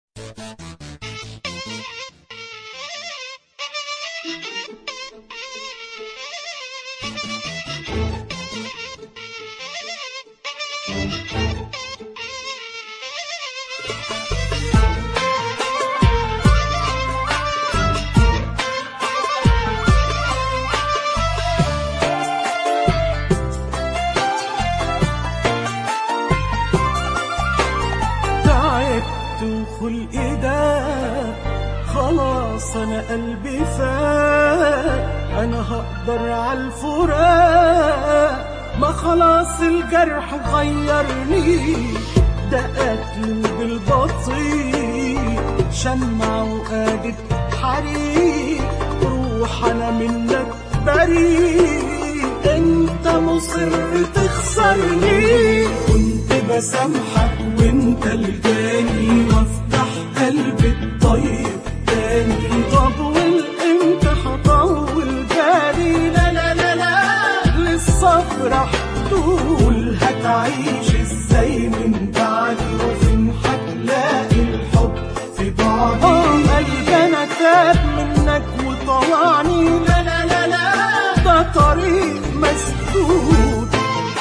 تعبت وخلقي ده خلاص انا قلبي فات انا هقدر على الفراق ما خلاص الجرح غيرني ده قتل بالبطيء شمع وقادة حريق روح انا منك بريء انت مصر تخسرني كنت بسامحك وانت الجاني وافتح قلبي الطيب تاني طب والامتى هطول بالي لا لا لا لا للصبر حدود هتعيش ازاي من بعدي وفين هتلاقي الحب في بعضي اه قلبي انا تاب منك وطوعني لا لا لا لا ده طريق مسدود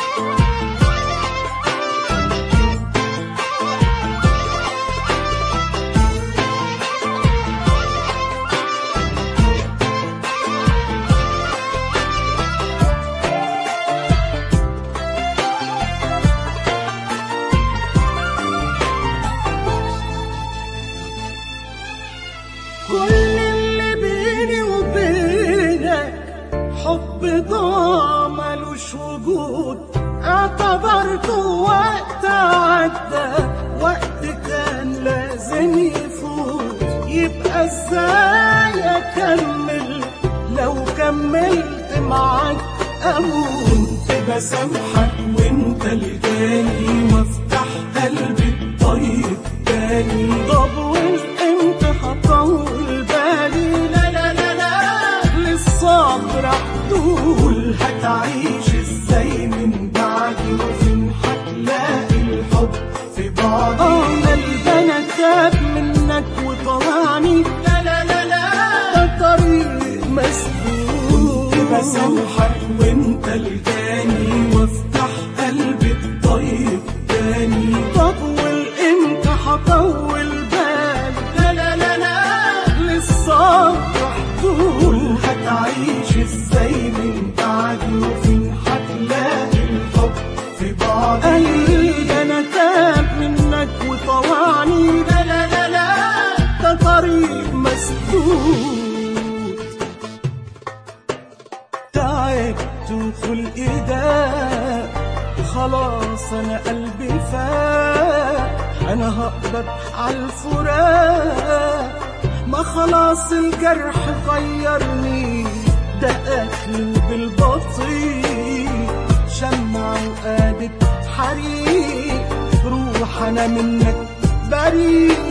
كل اللي بيني وبينك حب ضاع ملوش وجود اعتبرته وقت عدى وقت كان لازم يفوت يبقى ازاي اكمل لو كملت معاك اموت كنت بسامحك وانت الجاني وافتح قلبي الطيب تاني طب وامتى هطول بالي لا لا لا لا للصبر حدود هتعيش ازاي من بعدي وفين هتلاقي الحب في بعضي اه قلبي انا تاب منك وطلعني لا لا لا لا ده طريق مسدود كنت بسامحك وانت الجاني وافتح قلبي الطيب تاني طب والامتى هطول بالي لا لا لا لا للصبر حدود هتعيش ازاي من بعدي وفين هتلاقي الحب في بعضي قلبي انا تاب منك وطوعني لا لا لا لا ده طريق مسدود تعبت وخلقي ده خلاص انا قلبي فات انا هقدر على الفراق ما خلاص الجرح غيرني ده قتل بالبطيء شمع وقادة حريق روح انا منك بريء